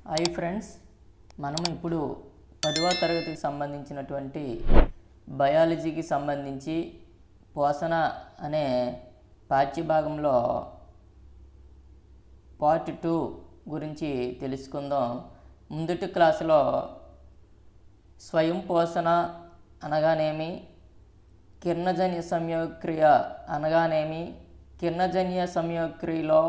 hi friends మనం ఇప్పుడు పదవ తరగతికి సంబంధించినటువంటి బయాలజీకి సంబంధించి పోషణ అనే పాఠ్యభాగంలో పార్ట్ టూ గురించి తెలుసుకుందాం ముందటి క్లాసులో స్వయం పోషణ అనగానేమి కిరణజన్య సంయోగక్రియ అనగానేమి కిరణజన్య సంయోగక్రియలో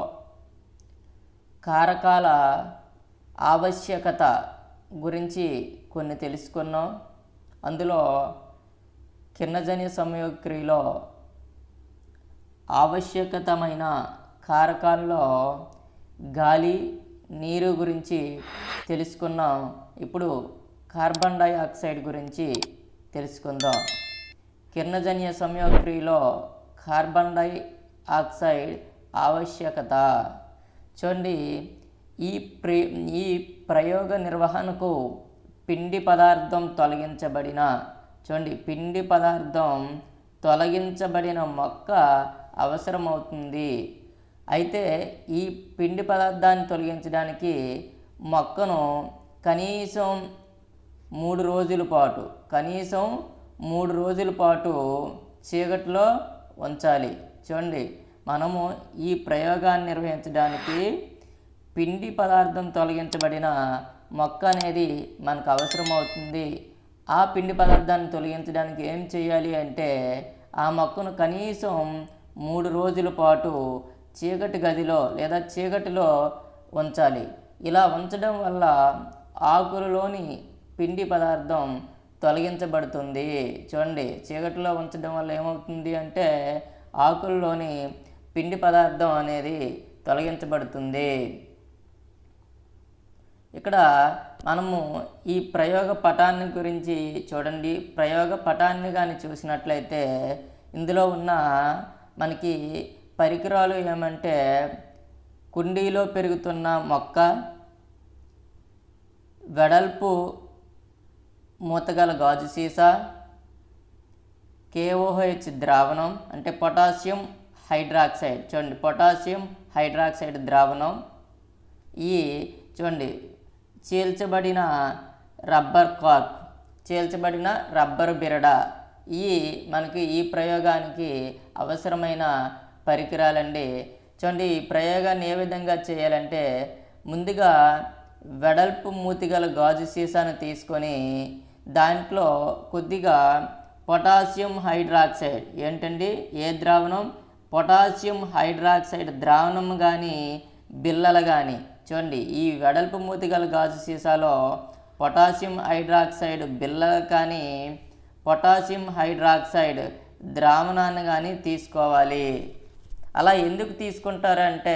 కారకాల ఆవశ్యకత గురించి కొన్ని తెలుసుకున్నాం అందులో కిరణజన్య సంయోగక్రియలో ఆవశ్యకతమైన కారకాల్లో గాలి నీరు గురించి తెలుసుకున్నాం ఇప్పుడు కార్బన్ డైఆక్సైడ్ గురించి తెలుసుకుందాం కిరణజన్య సంయోగక్రియలో కార్బన్ డైఆక్సైడ్ ఆవశ్యకత చూడండి ఈ ప్ర ఈ ప్రయోగ నిర్వహణకు పిండి పదార్థం తొలగించబడిన చూడండి పిండి పదార్థం తొలగించబడిన మొక్క అవసరమవుతుంది అయితే ఈ పిండి పదార్థాన్ని తొలగించడానికి మొక్కను కనీసం మూడు రోజుల పాటు కనీసం మూడు రోజుల పాటు చీకట్లో ఉంచాలి చూడండి మనము ఈ ప్రయోగాన్ని నిర్వహించడానికి పిండి పదార్థం తొలగించబడిన మొక్క అనేది మనకు అవసరం అవుతుంది ఆ పిండి పదార్థాన్ని తొలగించడానికి ఏం చేయాలి అంటే ఆ మొక్కను కనీసం మూడు రోజుల పాటు చీకటి గదిలో లేదా చీకటిలో ఉంచాలి ఇలా ఉంచడం వల్ల ఆకులలోని పిండి పదార్థం తొలగించబడుతుంది చూడండి చీకటిలో ఉంచడం వల్ల ఏమవుతుంది అంటే ఆకుల్లోని పిండి పదార్థం అనేది తొలగించబడుతుంది ఇక్కడ మనము ఈ ప్రయోగ పటాన్ని గురించి చూడండి ప్రయోగ పటాన్ని కానీ చూసినట్లయితే ఇందులో ఉన్న మనకి పరికరాలు ఏమంటే కుండీలో పెరుగుతున్న మొక్క వెడల్పు మూతగల గాజు సీసా కేఓహెచ్ ద్రావణం అంటే పొటాషియం హైడ్రాక్సైడ్ చూడండి పొటాషియం హైడ్రాక్సైడ్ ద్రావణం ఈ చూడండి చీల్చబడిన రబ్బర్ కార్క్ చీల్చబడిన రబ్బర్ బిరడ ఈ మనకి ఈ ప్రయోగానికి అవసరమైన పరికరాలండి చూడండి ఈ ప్రయోగాన్ని ఏ విధంగా చేయాలంటే ముందుగా వెడల్పు మూతిగల గాజు సీసాను తీసుకొని దాంట్లో కొద్దిగా పొటాషియం హైడ్రాక్సైడ్ ఏంటండి ఏ ద్రావణం పొటాషియం హైడ్రాక్సైడ్ ద్రావణం కానీ బిల్లలు కానీ చూడండి ఈ వెడల్పు మూతిగల గాజు సీసాలో పొటాషియం హైడ్రాక్సైడ్ బిల్లలు కానీ పొటాషియం హైడ్రాక్సైడ్ ద్రావణాన్ని కానీ తీసుకోవాలి అలా ఎందుకు తీసుకుంటారంటే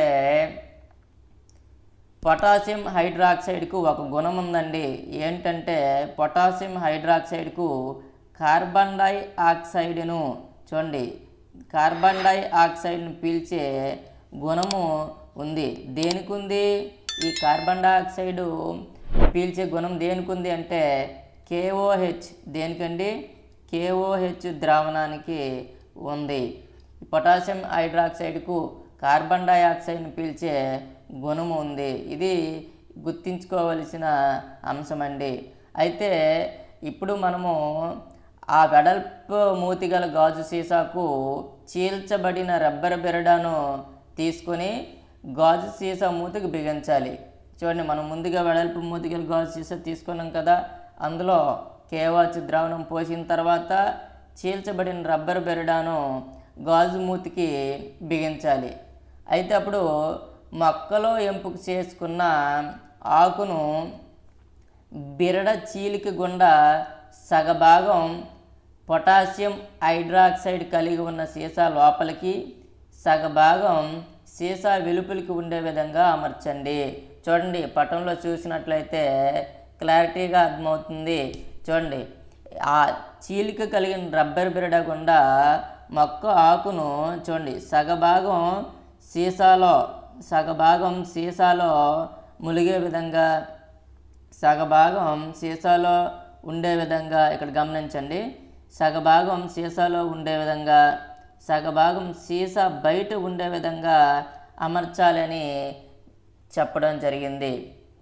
పొటాషియం హైడ్రాక్సైడ్కు ఒక గుణం ఉందండి ఏంటంటే పొటాషియం హైడ్రాక్సైడ్కు కార్బన్ డై ఆక్సైడ్ను చూడండి కార్బన్ డై ఆక్సైడ్ను పీల్చే గుణము ఉంది దేనికి ఉంది ఈ కార్బన్ డైఆక్సైడ్ పీల్చే గుణం దేనికి ఉంది అంటే కేఓహెచ్ దేనికండి కేఓహెచ్ ద్రావణానికి ఉంది పొటాషియం హైడ్రాక్సైడ్కు కార్బన్ డైఆక్సైడ్ని పీల్చే గుణము ఉంది ఇది గుర్తించుకోవలసిన అంశమండి అయితే ఇప్పుడు మనము ఆ వెడల్పు మూతిగల గాజు సీసాకు చీల్చబడిన రబ్బర్ బెరడాను తీసుకొని గాజు సీసా మూతికి బిగించాలి చూడండి మనం ముందుగా వెడల్పు మూతిగల గాజు సీసా తీసుకున్నాం కదా అందులో కేవాచ్ ద్రావణం పోసిన తర్వాత చీల్చబడిన రబ్బర్ బెరడాను గాజు మూతికి బిగించాలి అయితే అప్పుడు మొక్కలో ఎంపిక చేసుకున్న ఆకును బిరడ చీలిక గుండా సగభాగం పొటాషియం హైడ్రాక్సైడ్ కలిగి ఉన్న సీసా లోపలికి సగభాగం సీసా వెలుపలికి ఉండే విధంగా అమర్చండి చూడండి పటంలో చూసినట్లయితే క్లారిటీగా అర్థమవుతుంది చూడండి ఆ చీలిక కలిగిన రబ్బర్ బిరడ గుండా మొక్క ఆకును చూడండి సగభాగం సీసాలో సగభాగం సీసాలో ములిగే విధంగా సగభాగం సీసాలో ఉండే విధంగా ఇక్కడ గమనించండి సగభాగం సీసాలో ఉండే విధంగా సగభాగం సీసా బయట ఉండే విధంగా అమర్చాలని చెప్పడం జరిగింది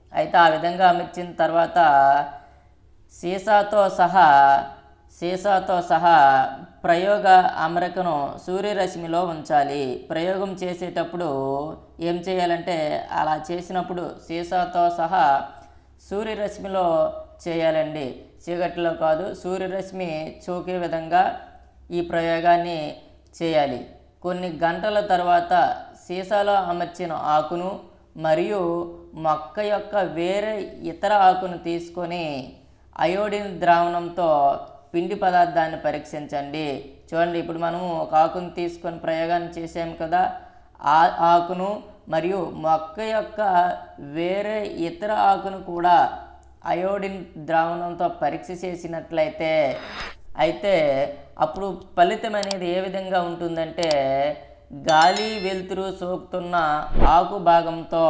అయితే ఆ విధంగా అమర్చిన తర్వాత సీసాతో సహా సీసాతో సహా ప్రయోగ అమరికను సూర్యరశ్మిలో ఉంచాలి ప్రయోగం చేసేటప్పుడు ఏం చేయాలంటే అలా చేసినప్పుడు సీసాతో సహా సూర్యరశ్మిలో చేయాలండి చీకటిలో కాదు సూర్యరశ్మి చూకే విధంగా ఈ ప్రయోగాన్ని చేయాలి కొన్ని గంటల తర్వాత సీసాలో అమర్చిన ఆకును మరియు మొక్క యొక్క వేరే ఇతర ఆకును తీసుకొని అయోడిన్ ద్రావణంతో పిండి పదార్థాన్ని పరీక్షించండి చూడండి ఇప్పుడు మనము ఒక ఆకును తీసుకొని ప్రయోగాన్ని చేసాం కదా ఆ ఆకును మరియు మొక్క యొక్క వేరే ఇతర ఆకును కూడా అయోడిన్ ద్రావణంతో పరీక్ష చేసినట్లయితే అయితే అప్పుడు ఫలితం అనేది ఏ విధంగా ఉంటుందంటే గాలి వెలుతురు సోకుతున్న ఆకు భాగంతో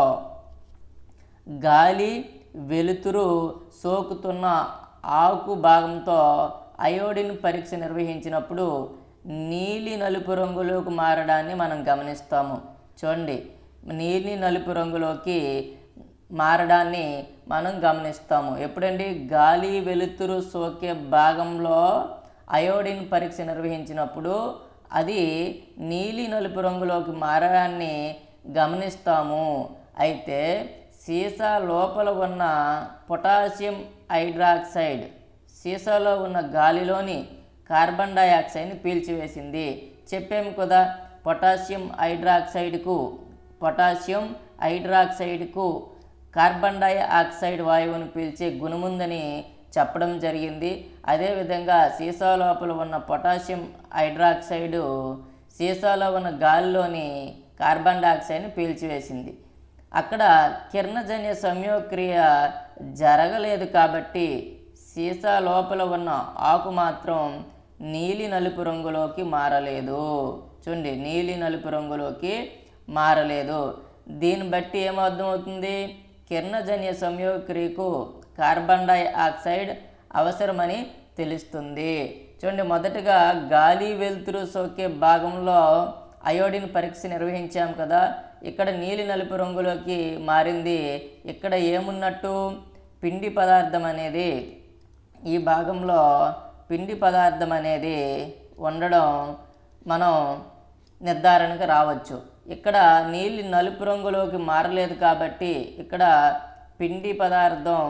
గాలి వెలుతురు సోకుతున్న ఆకు భాగంతో అయోడిన్ పరీక్ష నిర్వహించినప్పుడు నీలి నలుపు రంగులోకి మారడాన్ని మనం గమనిస్తాము చూడండి నీలి నలుపు రంగులోకి మారడాన్ని మనం గమనిస్తాము ఎప్పుడండి గాలి వెలుతురు సోకే భాగంలో అయోడిన్ పరీక్ష నిర్వహించినప్పుడు అది నీలి నలుపు రంగులోకి మారడాన్ని గమనిస్తాము అయితే సీసా లోపల ఉన్న పొటాషియం హైడ్రాక్సైడ్ సీసాలో ఉన్న గాలిలోని కార్బన్ డయాక్సైడ్ని పీల్చివేసింది చెప్పాము కదా పొటాషియం హైడ్రాక్సైడ్కు పొటాషియం హైడ్రాక్సైడ్కు కార్బన్ డైఆక్సైడ్ వాయువును పీల్చే గుణముందని చెప్పడం జరిగింది అదేవిధంగా సీసా లోపల ఉన్న పొటాషియం హైడ్రాక్సైడ్ సీసాలో ఉన్న గాలిలోని కార్బన్ డైఆక్సైడ్ని పీల్చివేసింది అక్కడ కిరణజన్య సంయోక్రియ జరగలేదు కాబట్టి సీసా లోపల ఉన్న ఆకు మాత్రం నీలి నలుపు రంగులోకి మారలేదు చూడండి నీలి నలుపు రంగులోకి మారలేదు దీన్ని బట్టి ఏమర్థమవుతుంది కిరణజన్య సంయోక్రియకు కార్బన్ డైఆక్సైడ్ అవసరమని తెలుస్తుంది చూడండి మొదటగా గాలి వెలుతురు సోకే భాగంలో అయోడిన్ పరీక్ష నిర్వహించాం కదా ఇక్కడ నీలి నలుపు రంగులోకి మారింది ఇక్కడ ఏమున్నట్టు పిండి పదార్థం అనేది ఈ భాగంలో పిండి పదార్థం అనేది ఉండడం మనం నిర్ధారణకు రావచ్చు ఇక్కడ నీళ్ళు నలుపు రంగులోకి మారలేదు కాబట్టి ఇక్కడ పిండి పదార్థం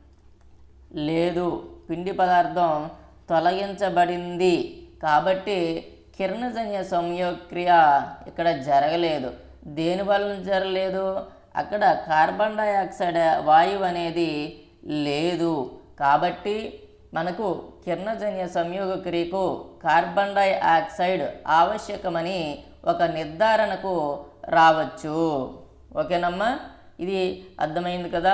లేదు పిండి పదార్థం తొలగించబడింది కాబట్టి కిరణజన్య సంయోక్రియ ఇక్కడ జరగలేదు దేని వలన జరగలేదు అక్కడ కార్బన్ డైఆక్సైడ్ వాయువు అనేది లేదు కాబట్టి మనకు కిరణజన్య సంయోగ క్రియకు కార్బన్ డైఆక్సైడ్ ఆవశ్యకమని ఒక నిర్ధారణకు రావచ్చు ఓకేనమ్మా ఇది అర్థమైంది కదా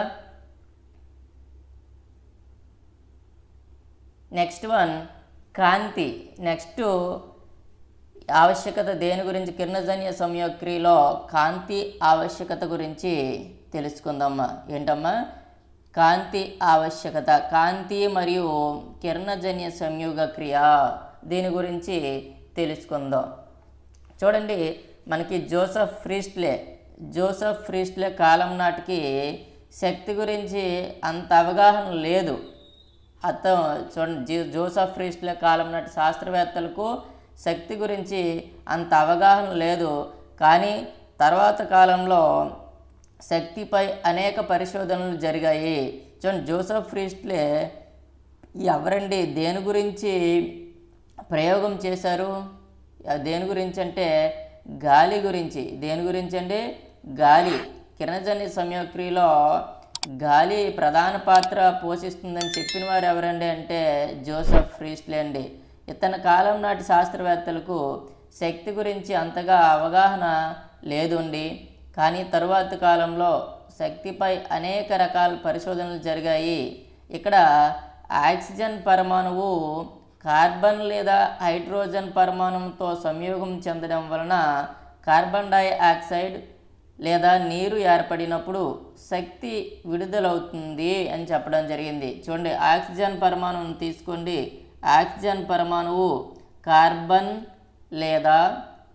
నెక్స్ట్ వన్ కాంతి నెక్స్ట్ ఆవశ్యకత దేని గురించి కిరణజన్య సంయోక్రియలో కాంతి ఆవశ్యకత గురించి తెలుసుకుందామా ఏంటమ్మా కాంతి ఆవశ్యకత కాంతి మరియు కిరణజన్య సంయోగ క్రియ దీని గురించి తెలుసుకుందాం చూడండి మనకి జోసఫ్ ఫ్రీస్ట్లే జోసఫ్ ఫ్రీస్ట్లే కాలం నాటికి శక్తి గురించి అంత అవగాహన లేదు అతను చూడండి జీ- జోసఫ్ ఫ్రీస్ట్లే కాలం నాటి శాస్త్రవేత్తలకు శక్తి గురించి అంత అవగాహన లేదు కానీ తర్వాత కాలంలో శక్తిపై అనేక పరిశోధనలు జరిగాయి చూడండి జోసఫ్ ఫ్రీస్ట్లే ఎవరండి దేని గురించి ప్రయోగం చేశారు ఆ దేని గురించి అంటే గాలి గురించి దేని గురించి అంటే గాలి కిరణజన్య సంయోక్రియలో గాలి ప్రధాన పాత్ర పోషిస్తుందని చెప్పిన వారు ఎవరండి అంటే జోసఫ్ ఫ్రీస్ట్లే అండి ఇతని కాలం నాటి శాస్త్రవేత్తలకు శక్తి గురించి అంతగా అవగాహన లేదుండి కానీ తరువాత కాలంలో శక్తిపై అనేక రకాల పరిశోధనలు జరిగాయి ఇక్కడ ఆక్సిజన్ పరమాణువు కార్బన్ లేదా హైడ్రోజన్ పరమాణువుతో సంయోగం చెందడం వలన కార్బన్ డైఆక్సైడ్ లేదా నీరు ఏర్పడినప్పుడు శక్తి విడుదలవుతుంది అని చెప్పడం జరిగింది చూడండి ఆక్సిజన్ పరమాణువును తీసుకోండి ఆక్సిజన్ పరమాణువు కార్బన్ లేదా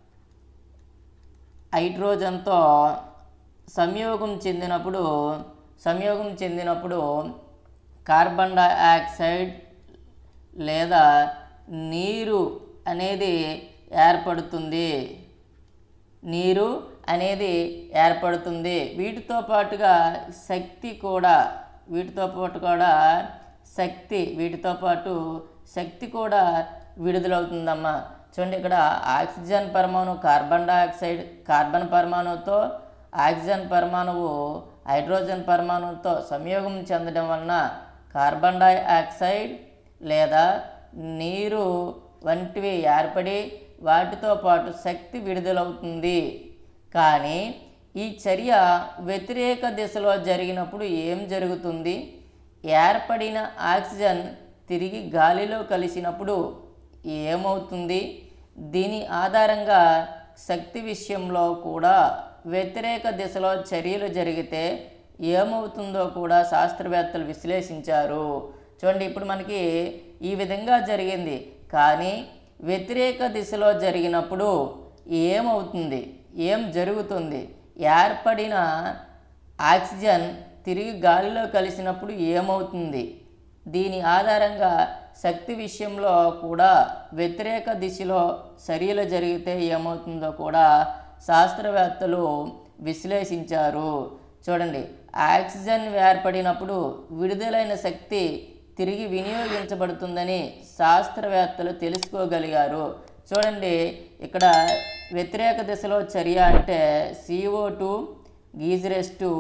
హైడ్రోజన్తో సంయోగం చెందినప్పుడు సంయోగం చెందినప్పుడు కార్బన్ డైఆక్సైడ్ లేదా నీరు అనేది ఏర్పడుతుంది నీరు అనేది ఏర్పడుతుంది వీటితో పాటుగా శక్తి కూడా వీటితో పాటు కూడా శక్తి వీటితో పాటు శక్తి కూడా విడుదలవుతుందమ్మా చూడండి ఇక్కడ ఆక్సిజన్ పరమాణు కార్బన్ డైఆక్సైడ్ కార్బన్ పరమాణువుతో ఆక్సిజన్ పరమాణువు హైడ్రోజన్ పరమాణువుతో సంయోగం చెందడం వలన కార్బన్ డైఆక్సైడ్ లేదా నీరు వంటివి ఏర్పడి వాటితో పాటు శక్తి విడుదలవుతుంది కానీ ఈ చర్య వ్యతిరేక దిశలో జరిగినప్పుడు ఏం జరుగుతుంది ఏర్పడిన ఆక్సిజన్ తిరిగి గాలిలో కలిసినప్పుడు ఏమవుతుంది దీని ఆధారంగా శక్తి విషయంలో కూడా వ్యతిరేక దిశలో చర్యలు జరిగితే ఏమవుతుందో కూడా శాస్త్రవేత్తలు విశ్లేషించారు చూడండి ఇప్పుడు మనకి ఈ విధంగా జరిగింది కానీ వ్యతిరేక దిశలో జరిగినప్పుడు ఏమవుతుంది ఏం జరుగుతుంది ఏర్పడిన ఆక్సిజన్ తిరిగి గాలిలో కలిసినప్పుడు ఏమవుతుంది దీని ఆధారంగా శక్తి విషయంలో కూడా వ్యతిరేక దిశలో చర్యలు జరిగితే ఏమవుతుందో కూడా శాస్త్రవేత్తలు విశ్లేషించారు చూడండి ఆక్సిజన్ ఏర్పడినప్పుడు విడుదలైన శక్తి తిరిగి వినియోగించబడుతుందని శాస్త్రవేత్తలు తెలుసుకోగలిగారు చూడండి ఇక్కడ వ్యతిరేక దిశలో చర్య అంటే సిఓ టూ గీజరెస్ to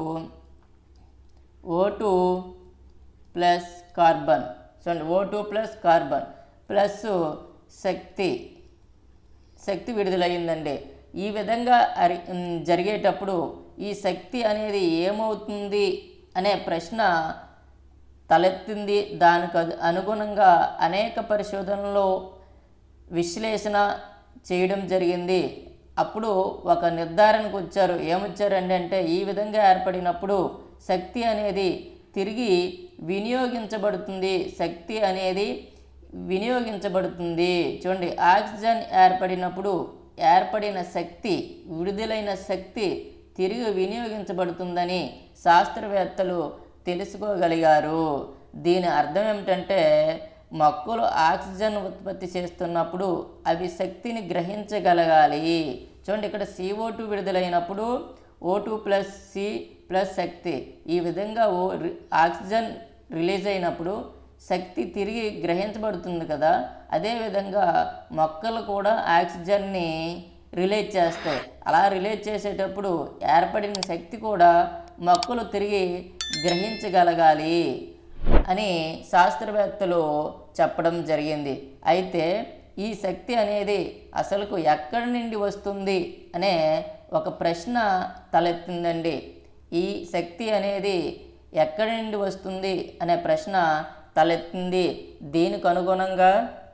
O two plus carbon చూడండి O two plus carbon plus శక్తి శక్తి విడుదలయ్యిందండి ఈ విధంగా అరి ఉమ్, జరిగేటప్పుడు ఈ శక్తి అనేది ఏమవుతుంది అనే ప్రశ్న తలెత్తింది దానికి అను- అనుగుణంగా అనేక పరిశోధనలు విశ్లేషణ చేయడం జరిగింది అప్పుడు ఒక నిర్ధారణకు వచ్చారు ఏమొచ్చారండి అంటే ఈ విధంగా ఏర్పడినప్పుడు శక్తి అనేది తిరిగి వినియోగించబడుతుంది శక్తి అనేది వినియోగించబడుతుంది చూడండి ఆక్సిజన్ ఏర్పడినప్పుడు ఏర్పడిన శక్తి విడుదలైన శక్తి తిరిగి వినియోగించబడుతుందని శాస్త్రవేత్తలు తెలుసుకోగలిగారు దీని అర్థం ఏమిటంటే మొక్కలు ఆక్సిజన్ ఉత్పత్తి చేస్తున్నప్పుడు అవి శక్తిని గ్రహించగలగాలి చూడండి ఇక్కడ సిఓ టూ విడుదలైనప్పుడు O two plus C plus శక్తి ఈ విధంగా ఓ రి- ఆక్సిజన్ రిలీజ్ అయినప్పుడు శక్తి తిరిగి గ్రహించబడుతుంది కదా అదేవిధంగా మొక్కలు కూడా ఆక్సిజన్ని రిలీజ్ చేస్తాయి అలా రిలీజ్ చేసేటప్పుడు ఏర్పడిన శక్తి కూడా మొక్కలు తిరిగి గ్రహించగలగాలి అని శాస్త్రవేత్తలు చెప్పడం జరిగింది అయితే ఈ శక్తి అనేది అసలుకు ఎక్కడి నుండి వస్తుంది అనే ఒక ప్రశ్న తలెత్తిందండి ఈ శక్తి అనేది ఎక్కడి నుండి వస్తుంది అనే ప్రశ్న తలెత్తింది దీనికి అనుగుణంగా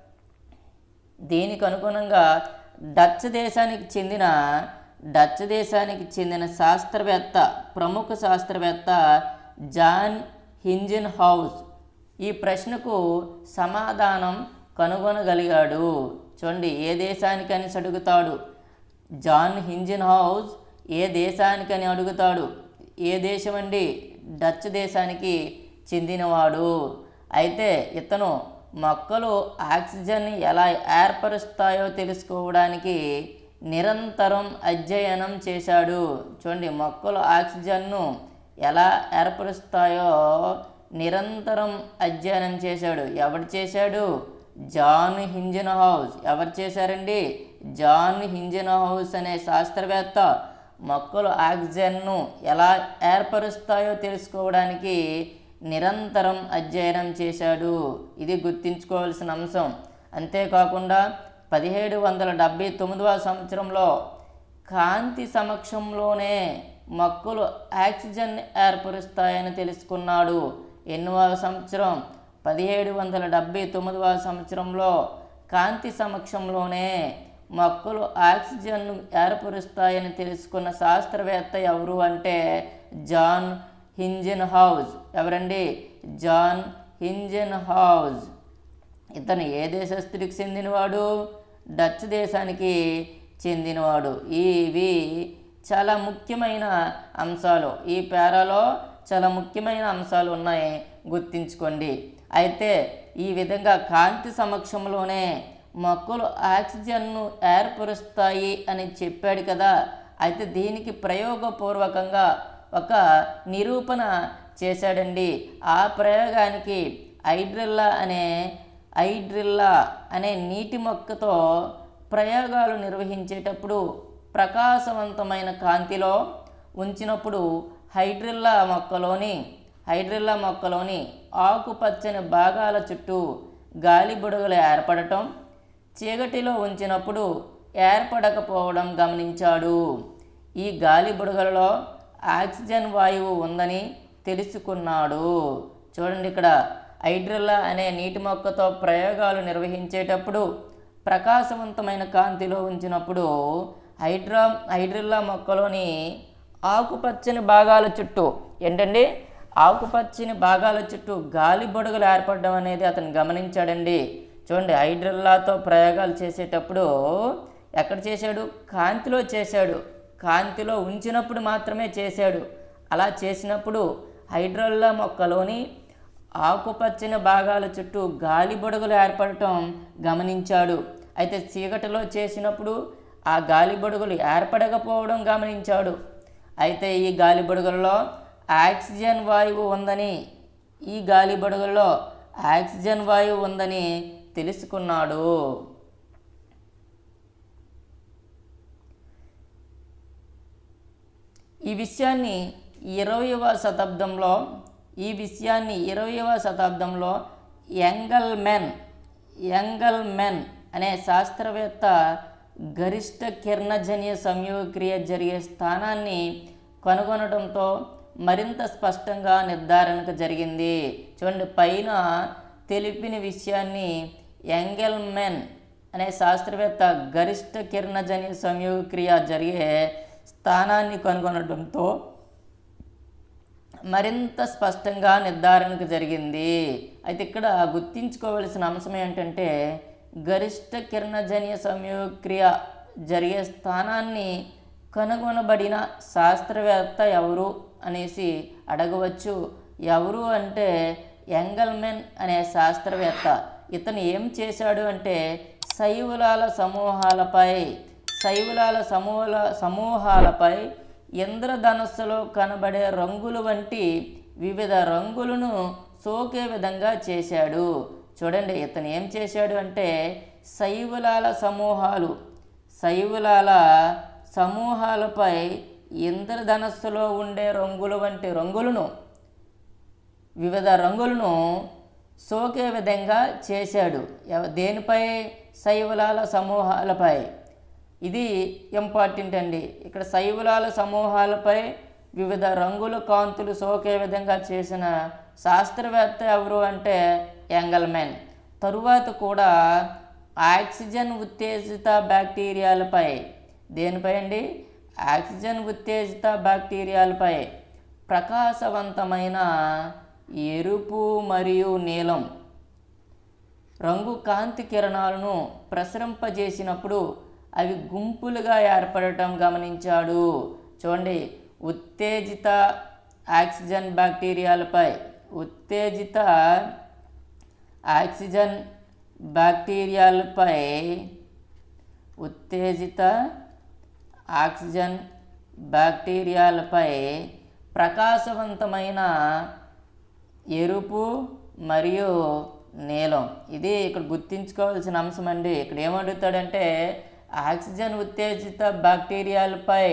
దీనికి అనుగుణంగా డచ్ దేశానికి చెందిన డచ్ దేశానికి చెందిన శాస్త్రవేత్త ప్రముఖ శాస్త్రవేత్త జాన్ హింజన్ హౌస్ ఈ ప్రశ్నకు సమాధానం కనుగొనగలిగాడు చూడండి ఏ దేశానికని అడుగుతాడు జాన్ హింజన్ హౌస్ ఏ దేశానికని అడుగుతాడు ఏ దేశం అండి డచ్ దేశానికి చెందినవాడు అయితే ఇతను మొక్కలు ఆక్సిజన్ని ఎలా ఏర్పరుస్తాయో తెలుసుకోవడానికి నిరంతరం అధ్యయనం చేశాడు చూడండి మొక్కలు ఆక్సిజన్ను ఎలా ఏర్పరుస్తాయో నిరంతరం అధ్యయనం చేశాడు ఎవడు చేశాడు జాన్ హింజన్ హౌస్ ఎవరు చేశారండి జాన్ హింజన్ హౌస్ అనే శాస్త్రవేత్త మొక్కలు ఆక్సిజన్ను ఎలా ఏర్పరుస్తాయో తెలుసుకోవడానికి నిరంతరం అధ్యయనం చేశాడు ఇది గుర్తుంచుకోవాల్సిన అంశం అంతేకాకుండా పదిహేడు వందల డెబ్భై తొమ్మిదవ సంవత్సరంలో కాంతి సమక్షంలోనే మొక్కలు ఆక్సిజన్ ఏర్పరుస్తాయని తెలుసుకున్నాడు ఎన్నవ సంవత్సరం పదిహేడు వందల డెబ్భై తొమ్మిదవ సంవత్సరంలో కాంతి సమక్షంలోనే మొక్కలు ఆక్సిజన్ ఏర్పరుస్తాయని తెలుసుకున్న శాస్త్రవేత్త ఎవరు అంటే జాన్ హింజన్ హౌస్ ఎవరండి జాన్ హింజన్ హౌస్ ఇతను ఏ దేశస్థుడికి చెందినవాడు డచ్ దేశానికి చెందినవాడు ఇవి చాలా ముఖ్యమైన అంశాలు ఈ పేరాలో చాలా ముఖ్యమైన అంశాలు ఉన్నాయి గుర్తుంచుకోండి అయితే ఈ విధంగా కాంతి సమక్షంలోనే మొక్కలు ఆక్సిజన్ను ఏర్పరుస్తాయి అని చెప్పాడు కదా అయితే దీనికి ప్రయోగపూర్వకంగా ఒక నిరూపణ చేశాడండి ఆ ప్రయోగానికి ఐడ్రిల్లా అనే ఐడ్రిల్లా అనే నీటి మొక్కతో ప్రయోగాలు నిర్వహించేటప్పుడు ప్రకాశవంతమైన కాంతిలో ఉంచినప్పుడు హైడ్రిల్లా మొక్కలోని హైడ్రిల్లా మొక్కలోని ఆకుపచ్చని భాగాల చుట్టూ గాలి బుడగలు ఏర్పడటం చీకటిలో ఉంచినప్పుడు ఏర్పడకపోవడం గమనించాడు ఈ గాలి బుడగలలో ఆక్సిజన్ వాయువు ఉందని తెలుసుకున్నాడు చూడండి ఇక్కడ హైడ్రిల్లా అనే నీటి మొక్కతో ప్రయోగాలు నిర్వహించేటప్పుడు ప్రకాశవంతమైన కాంతిలో ఉంచినప్పుడు హైడ్రా హైడ్రిల్లా మొక్కలోని ఆకుపచ్చని భాగాల చుట్టూ ఏంటండి ఆకుపచ్చని భాగాల చుట్టూ గాలి బొడుగులు ఏర్పడడం అనేది అతను గమనించాడండి చూడండి హైడ్రిల్లాతో ప్రయోగాలు చేసేటప్పుడు ఎక్కడ చేశాడు కాంతిలో చేశాడు కాంతిలో ఉంచినప్పుడు మాత్రమే చేశాడు అలా చేసినప్పుడు హైడ్రల్లా మొక్కలోని ఆకుపచ్చని భాగాల చుట్టూ గాలి బొడుగులు ఏర్పడటం గమనించాడు అయితే చీకటిలో చేసినప్పుడు ఆ గాలి బొడుగులు ఏర్పడకపోవడం గమనించాడు అయితే ఈ గాలి బొడుగులలో ఆక్సిజన్ వాయువు ఉందని ఈ గాలి బొడుగుల్లో ఆక్సిజన్ వాయువు ఉందని తెలుసుకున్నాడు ఈ విషయాన్ని ఇరవయవ శతాబ్దంలో ఈ విషయాన్ని ఇరవయవ శతాబ్దంలో యంగల్మెన్ యంగల్మెన్ అనే శాస్త్రవేత్త గరిష్ట కిరణజన్య సంయోగక్రియ జరిగే స్థానాన్ని కనుగొనడంతో మరింత స్పష్టంగా నిర్ధారణకు జరిగింది చూడండి పైన తెలిపిన విషయాన్ని యంగెల్మెన్ అనే శాస్త్రవేత్త గరిష్ట కిరణజన్య సంయోగక్రియ జరిగే స్థానాన్ని కనుగొనడంతో మరింత స్పష్టంగా నిర్ధారణకు జరిగింది అయితే ఇక్కడ గుర్తించుకోవలసిన అంశం ఏంటంటే గరిష్ట కిరణజన్య సంయోగక్రియ జరిగే స్థానాన్ని కనుగొనబడిన శాస్త్రవేత్త ఎవరు అనేసి అడగవచ్చు ఎవరు అంటే యంగల్మెన్ అనే శాస్త్రవేత్త ఇతను ఏం చేశాడు అంటే శైవులాల సమూహాలపై శైవులాల సమూహాల సమూహాలపై ఇంద్రధనస్సులో కనబడే రంగులు వంటి వివిధ రంగులను సోకే విధంగా చేశాడు చూడండి ఇతను ఏం చేశాడు అంటే శైవులాల సమూహాలు శైవులాల సమూహాలపై ఇంద్రధనస్సులో ఉండే రంగుల వంటి రంగులను వివిధ రంగులను సోకే విధంగా చేశాడు ఎవ- దేనిపై శైవలాల సమూహాలపై ఇది ఇంపార్టెంట్ అండి ఇక్కడ శైవలాల సమూహాలపై వివిధ రంగుల కాంతులు సోకే విధంగా చేసిన శాస్త్రవేత్త ఎవరు అంటే యాంగల్మెన్ తరువాత కూడా ఆక్సిజన్ ఉత్తేజిత బ్యాక్టీరియాలపై దేనిపై అండి ఆక్సిజన్ ఉత్తేజిత బ్యాక్టీరియాలపై ప్రకాశవంతమైన ఎరుపు మరియు నీలం రంగు కాంతి కిరణాలను ప్రసరింపజేసినప్పుడు అవి గుంపులుగా ఏర్పడటం గమనించాడు చూడండి ఉత్తేజిత ఆక్సిజన్ బ్యాక్టీరియాలపై ఉత్తేజిత ఆక్సిజన్ బ్యాక్టీరియాలపై ఉత్తేజిత ఆక్సిజన్ బ్యాక్టీరియాలపై ప్రకాశవంతమైన ఎరుపు మరియు నీలం ఇది ఇక్కడ గుర్తించుకోవాల్సిన అంశం అండి ఇక్కడ ఏమడుగుతాడంటే ఆక్సిజన్ ఉత్తేజిత బ్యాక్టీరియాలపై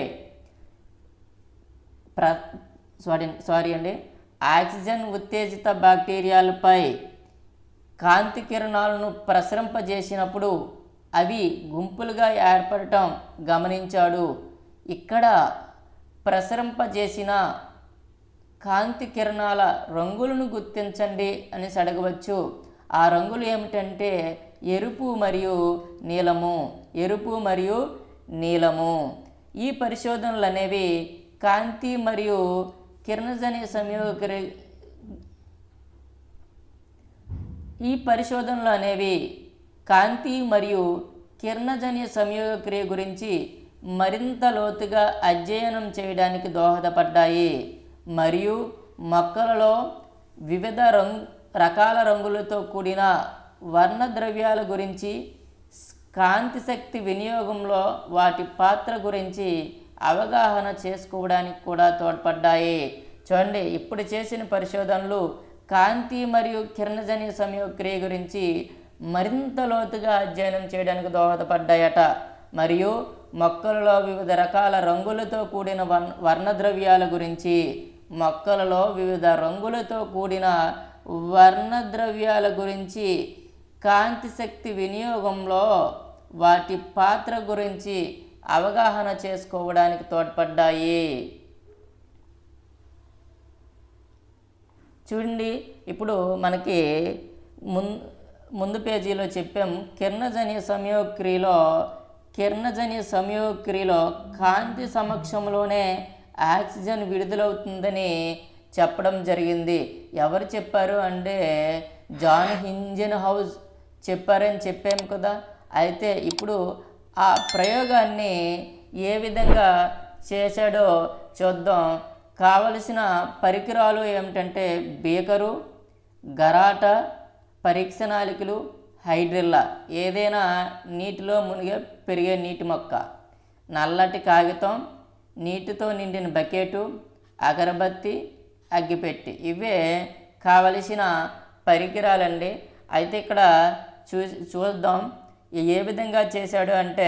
ప్ర సారీ సారీ అండి ఆక్సిజన్ ఉత్తేజిత బ్యాక్టీరియాలపై కాంతి కిరణాలను ప్రసరింపజేసినప్పుడు అవి గుంపులుగా ఏర్పడటం గమనించాడు ఇక్కడ ప్రసరింపజేసిన కాంతి కిరణాల రంగులను గుర్తించండి అని అడగవచ్చు ఆ రంగులు ఏమిటంటే ఎరుపు మరియు నీలము ఎరుపు మరియు నీలము ఈ పరిశోధనలు అనేవి కాంతి మరియు కిరణజన్య సంయోగ ఈ పరిశోధనలు అనేవి కాంతి మరియు కిరణజన్య సంయోగ క్రియ గురించి మరింత లోతుగా అధ్యయనం చేయడానికి దోహదపడ్డాయి మరియు మొక్కలలో వివిధ రంగు రకాల రంగులతో కూడిన వర్ణద్రవ్యాల గురించి కాంతి శక్తి వినియోగంలో వాటి పాత్ర గురించి అవగాహన చేసుకోవడానికి కూడా తోడ్పడ్డాయి చూడండి ఇప్పుడు చేసిన పరిశోధనలు కాంతి మరియు కిరణజన్య సంయోక్రియ గురించి మరింత లోతుగా అధ్యయనం చేయడానికి దోహదపడ్డాయట మరియు మొక్కలలో వివిధ రకాల రంగులతో కూడిన వర్ వర్ణద్రవ్యాల గురించి మొక్కలలో వివిధ రంగులతో కూడిన వర్ణద్రవ్యాల గురించి కాంతి శక్తి వినియోగంలో వాటి పాత్ర గురించి అవగాహన చేసుకోవడానికి తోడ్పడ్డాయి చూడండి ఇప్పుడు మనకి ముం ముందు పేజీలో చెప్పాం కిరణజన్య సంయోక్రియలో కిరణజన్య సంయోక్రియలో కాంతి సమక్షంలోనే ఆక్సిజన్ విడుదలవుతుందని చెప్పడం జరిగింది ఎవరు చెప్పారు అంటే జాన్ హింజన్ హౌస్ చెప్పారని చెప్పాము కదా అయితే ఇప్పుడు ఆ ప్రయోగాన్ని ఏ విధంగా చేశాడో చూద్దాం కావలసిన పరికరాలు ఏమిటంటే బీకరు గరాట పరీక్ష నాలికలు హైడ్రిల్లా ఏదైనా నీటిలో మునిగే పెరిగే నీటి మొక్క నల్లటి కాగితం నీటితో నిండిన బకెటు అగరబత్తి అగ్గిపెట్టి ఇవే కావలసిన పరికరాలండి అయితే ఇక్కడ చూ చూద్దాం ఏ విధంగా చేశాడు అంటే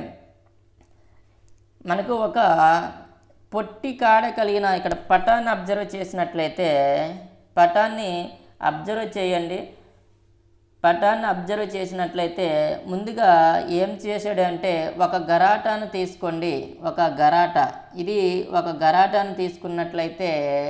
మనకు ఒక పొట్టి కాడ కలిగిన ఇక్కడ పటాన్ని అబ్జర్వ్ చేసినట్లయితే పటాన్ని అబ్జర్వ్ చేయండి పటాన్ని అబ్జర్వ్ చేసినట్లయితే ముందుగా ఏం చేశాడు అంటే ఒక గరాటాను తీసుకోండి ఒక గరాట ఇది ఒక గరాటాను తీసుకున్నట్లయితే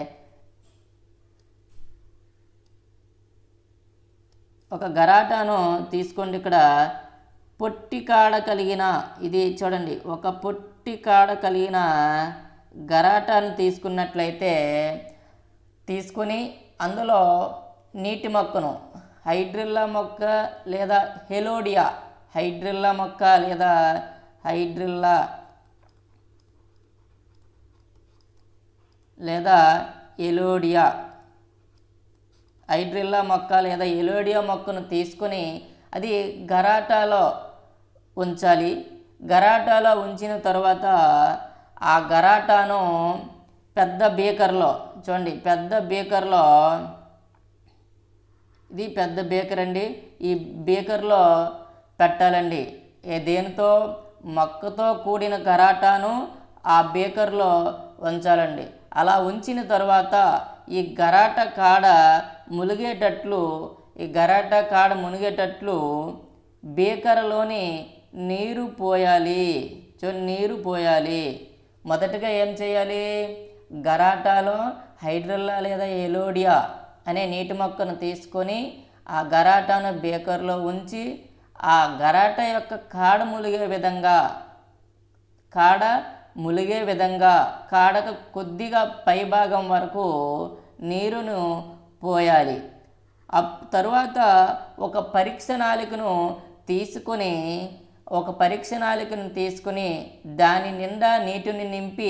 ఒక గరాటాను తీసుకోండి ఇక్కడ పొట్టి కాడ కలిగిన ఇది చూడండి ఒక పొట్టి కాడ కలిగిన గరాటాను తీసుకున్నట్లయితే తీసుకొని అందులో నీటి మొక్కను హైడ్రిల్లా మొక్క లేదా హెలోడియా హైడ్రిల్లా మొక్క లేదా హైడ్రిల్లా లేదా ఎలోడియా హైడ్రిల్లా మొక్క లేదా ఎలోడియా మొక్కను తీసుకొని అది గరాటాలో ఉంచాలి గరాటాలో ఉంచిన తర్వాత ఆ గరాటాను పెద్ద బీకర్లో చూడండి పెద్ద బీకర్లో ఇది పెద్ద బేకర్ అండి ఈ బేకర్లో పెట్టాలండి ఏ దేనితో మొక్కతో కూడిన గరాటాను ఆ బేకర్లో ఉంచాలండి అలా ఉంచిన తర్వాత ఈ గరాట కాడ మునిగేటట్లు ఈ గరాట కాడ మునిగేటట్లు బేకర్లోని నీరు పోయాలి చూ నీరు పోయాలి మొదటగా ఏం చేయాలి గరాటాలో హైడ్రల్లా లేదా ఎలోడియా అనే నీటి మొక్కను తీసుకొని ఆ గరాటాను బేకర్లో ఉంచి ఆ గరాట యొక్క కాడ ములిగే విధంగా కాడ ములిగే విధంగా కాడకు కొద్దిగా పైభాగం వరకు నీరును పోయాలి అప్ తరువాత ఒక పరీక్ష నాలికను తీసుకొని ఒక పరీక్ష నాలికను తీసుకుని దాని నిండా నీటిని నింపి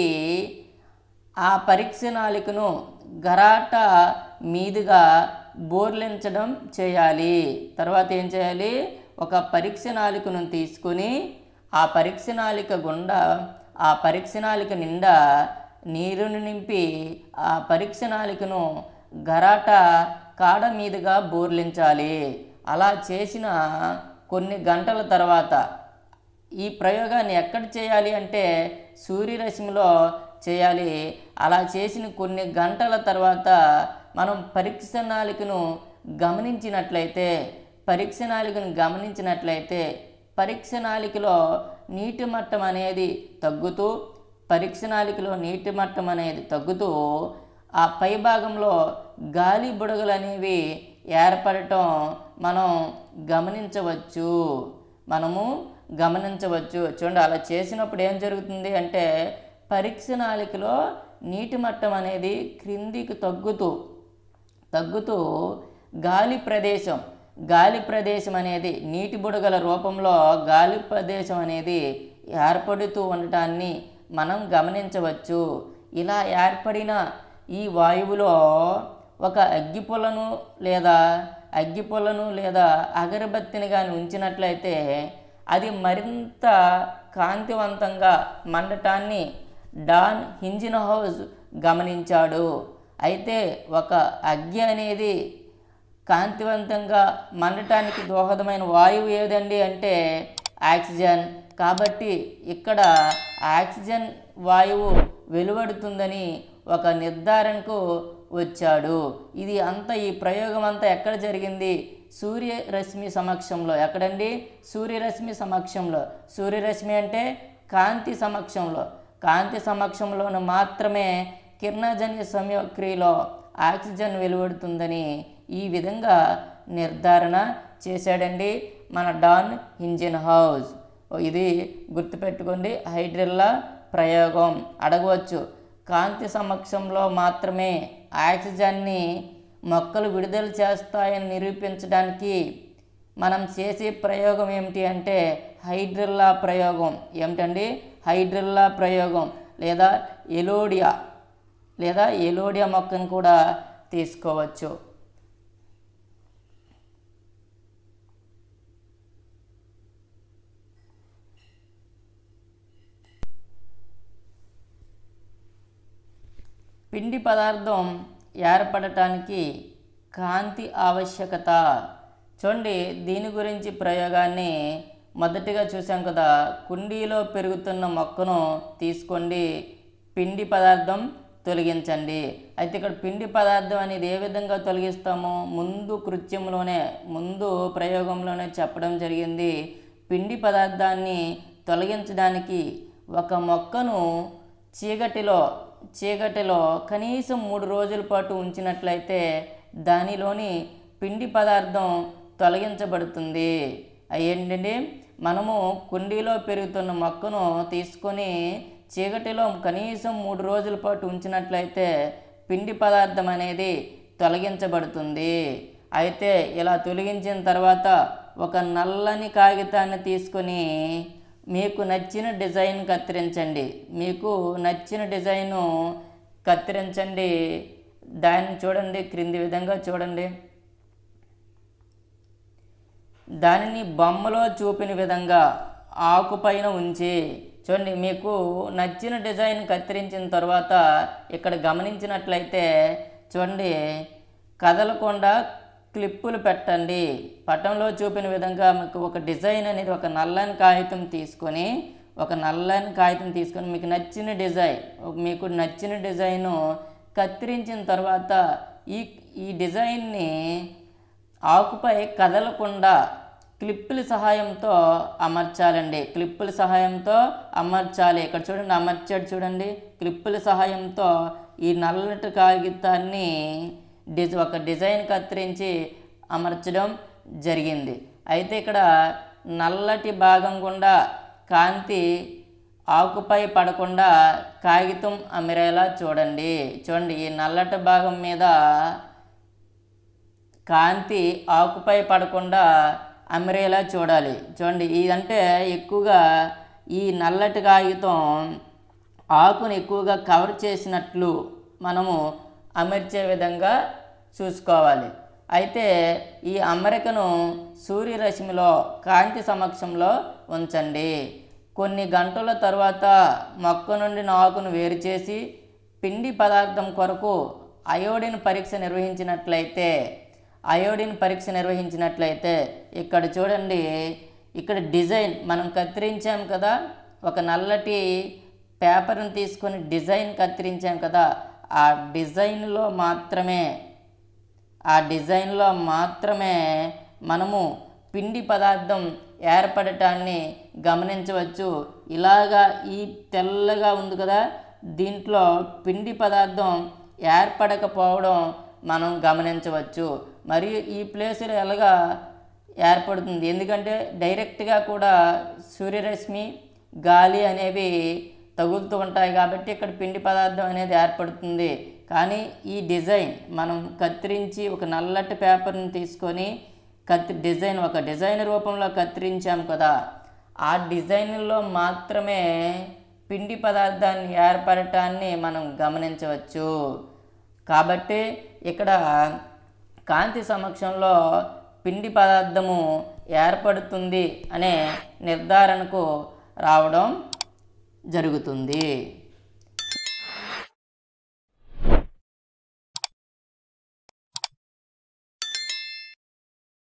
ఆ పరీక్ష నాలికను గరాట మీదుగా బోర్లించడం చేయాలి తర్వాత ఏం చేయాలి ఒక పరీక్ష నాలికను తీసుకొని ఆ పరీక్ష నాలిక గుండా ఆ పరీక్ష నాలిక నిండా నీరుని నింపి ఆ పరీక్ష నాలికను గరాట కాడ మీదుగా బోర్లించాలి అలా చేసిన కొన్ని గంటల తర్వాత ఈ ప్రయోగాన్ని ఎక్కడ చేయాలి అంటే సూర్యరశ్మిలో చేయాలి అలా చేసిన కొన్ని గంటల తర్వాత మనం పరీక్ష నాళికను గమనించినట్లయితే పరీక్ష నాళికను గమనించినట్లయితే పరీక్ష నాళికలో నీటి మట్టం అనేది తగ్గుతూ పరీక్ష నాళికలో నీటి మట్టం అనేది తగ్గుతూ ఆ పై భాగంలో గాలి బుడగలు అనేవి ఏర్పడటం మనం గమనించవచ్చు మనము గమనించవచ్చు చూడండి అలా చేసినప్పుడు ఏం జరుగుతుంది అంటే పరీక్ష నాళికలో నీటి మట్టం అనేది క్రిందికి తగ్గుతూ తగ్గుతూ గాలి ప్రదేశం గాలి ప్రదేశం అనేది నీటి బుడగల రూపంలో గాలి ప్రదేశం అనేది ఏర్పడుతూ ఉండటాన్ని మనం గమనించవచ్చు ఇలా ఏర్పడిన ఈ వాయువులో ఒక అగ్గిపుల్లను లేదా అగ్గిపుల్లను లేదా అగరబత్తిని కానీ ఉంచినట్లయితే అది మరింత కాంతివంతంగా మండటాన్ని డాన్ హింజిన్ హౌస్ గమనించాడు అయితే ఒక అగ్గి అనేది కాంతివంతంగా మండటానికి దోహదమైన వాయువు ఏదండి అంటే ఆక్సిజన్ కాబట్టి ఇక్కడ ఆక్సిజన్ వాయువు వెలువడుతుందని ఒక నిర్ధారణకు వచ్చాడు ఇది అంతా ఈ ప్రయోగం అంతా ఎక్కడ జరిగింది సూర్యరశ్మి సమక్షంలో ఎక్కడండి సూర్యరశ్మి సమక్షంలో సూర్యరశ్మి అంటే కాంతి సమక్షంలో కాంతి సమక్షంలోను మాత్రమే కిరణజన్య సంయోక్రియలో ఆక్సిజన్ వెలువడుతుందని ఈ విధంగా నిర్ధారణ చేశాడండి మన డాన్ హింజిన్ హౌస్ ఓ, ఇది గుర్తుపెట్టుకోండి హైడ్రిల్లా ప్రయోగం అడగవచ్చు కాంతి సమక్షంలో మాత్రమే ఆక్సిజన్ని మొక్కలు విడుదల చేస్తాయని నిరూపించడానికి మనం చేసే ప్రయోగం ఏమిటి అంటే హైడ్రిల్లా ప్రయోగం ఏమిటండి హైడ్రిల్లా ప్రయోగం లేదా ఎలోడియా లేదా ఎలోడియా మొక్కను కూడా తీసుకోవచ్చు పిండి పదార్థం ఏర్పడటానికి కాంతి ఆవశ్యకత చూడండి దీని గురించి ప్రయోగాన్ని మొదటిగా చూసాం కదా కుండీలో పెరుగుతున్న మొక్కను తీసుకోండి పిండి పదార్థం తొలగించండి అయితే ఇక్కడ పిండి పదార్థం అనేది ఏ విధంగా తొలగిస్తామో ముందు కృత్యంలోనే ముందు ప్రయోగంలోనే చెప్పడం జరిగింది పిండి పదార్థాన్ని తొలగించడానికి ఒక మొక్కను చీకటిలో చీకటిలో కనీసం మూడు రోజుల పాటు ఉంచినట్లయితే దానిలోని పిండి పదార్థం తొలగించబడుతుంది అయ్యేంటండి మనము కుండీలో పెరుగుతున్న మొక్కను తీసుకొని చీకటిలో కనీసం మూడు రోజుల పాటు ఉంచినట్లయితే పిండి పదార్థం అనేది తొలగించబడుతుంది అయితే ఇలా తొలగించిన తర్వాత ఒక నల్లని కాగితాన్ని తీసుకొని మీకు నచ్చిన డిజైన్ కత్తిరించండి మీకు నచ్చిన డిజైను కత్తిరించండి దాన్ని చూడండి క్రింది విధంగా చూడండి దానిని బొమ్మలో చూపిన విధంగా ఆకుపైన ఉంచి చూడండి మీకు నచ్చిన డిజైన్ కత్తిరించిన తర్వాత ఇక్కడ గమనించినట్లయితే చూడండి కదలకుండా క్లిప్పులు పెట్టండి పటంలో చూపిన విధంగా మీకు ఒక డిజైన్ అనేది ఒక నల్లని కాగితం తీసుకొని ఒక నల్లని కాగితం తీసుకొని మీకు నచ్చిన డిజైన్ మీకు నచ్చిన డిజైను కత్తిరించిన తర్వాత ఈ ఈ డిజైన్ని ఆకుపై కదలకుండా క్లిప్పుల సహాయంతో అమర్చాలండి క్లిప్పుల సహాయంతో అమర్చాలి ఇక్కడ చూడండి అమర్చాడు చూడండి క్లిప్పుల సహాయంతో ఈ నల్లటి కాగితాన్ని డిజ ఒక డిజైన్ కత్తిరించి అమర్చడం జరిగింది అయితే ఇక్కడ నల్లటి భాగం గుండా కాంతి ఆకుపై పడకుండా కాగితం అమిరేలా చూడండి చూడండి ఈ నల్లటి భాగం మీద కాంతి ఆకుపై పడకుండా అమిరేలా చూడాలి చూడండి ఇదంటే ఎక్కువగా ఈ నల్లటి కాగితం ఆకుని ఎక్కువగా కవర్ చేసినట్లు మనము అమర్చే విధంగా చూసుకోవాలి అయితే ఈ అమరికను సూర్యరశ్మిలో కాంతి సమక్షంలో ఉంచండి కొన్ని గంటల తర్వాత మొక్క నుండి ఆకును వేరు చేసి పిండి పదార్థం కొరకు అయోడిన్ పరీక్ష నిర్వహించినట్లయితే అయోడిన్ పరీక్ష నిర్వహించినట్లయితే ఇక్కడ చూడండి ఇక్కడ డిజైన్ మనం కత్తిరించాం కదా ఒక నల్లటి పేపర్ని తీసుకొని డిజైన్ కత్తిరించాం కదా ఆ డిజైన్లో మాత్రమే ఆ డిజైన్లో మాత్రమే మనము పిండి పదార్థం ఏర్పడటాన్ని గమనించవచ్చు ఇలాగా ఈ తెల్లగా ఉంది కదా దీంట్లో పిండి పదార్థం ఏర్పడకపోవడం మనం గమనించవచ్చు మరియు ఈ ప్లేసులో ఎలాగా ఏర్పడుతుంది ఎందుకంటే డైరెక్ట్గా కూడా సూర్యరశ్మి గాలి అనేవి తగులుతూ ఉంటాయి కాబట్టి ఇక్కడ పిండి పదార్థం అనేది ఏర్పడుతుంది కానీ ఈ డిజైన్ మనం కత్తిరించి ఒక నల్లటి పేపర్ని తీసుకొని కత్తి డిజైన్ ఒక డిజైన్ రూపంలో కత్తిరించాం కదా ఆ డిజైన్లో మాత్రమే పిండి పదార్థాన్ని ఏర్పడటాన్ని మనం గమనించవచ్చు కాబట్టి ఇక్కడ కాంతి సమక్షంలో పిండి పదార్థము ఏర్పడుతుంది అనే నిర్ధారణకు రావడం జరుగుతుంది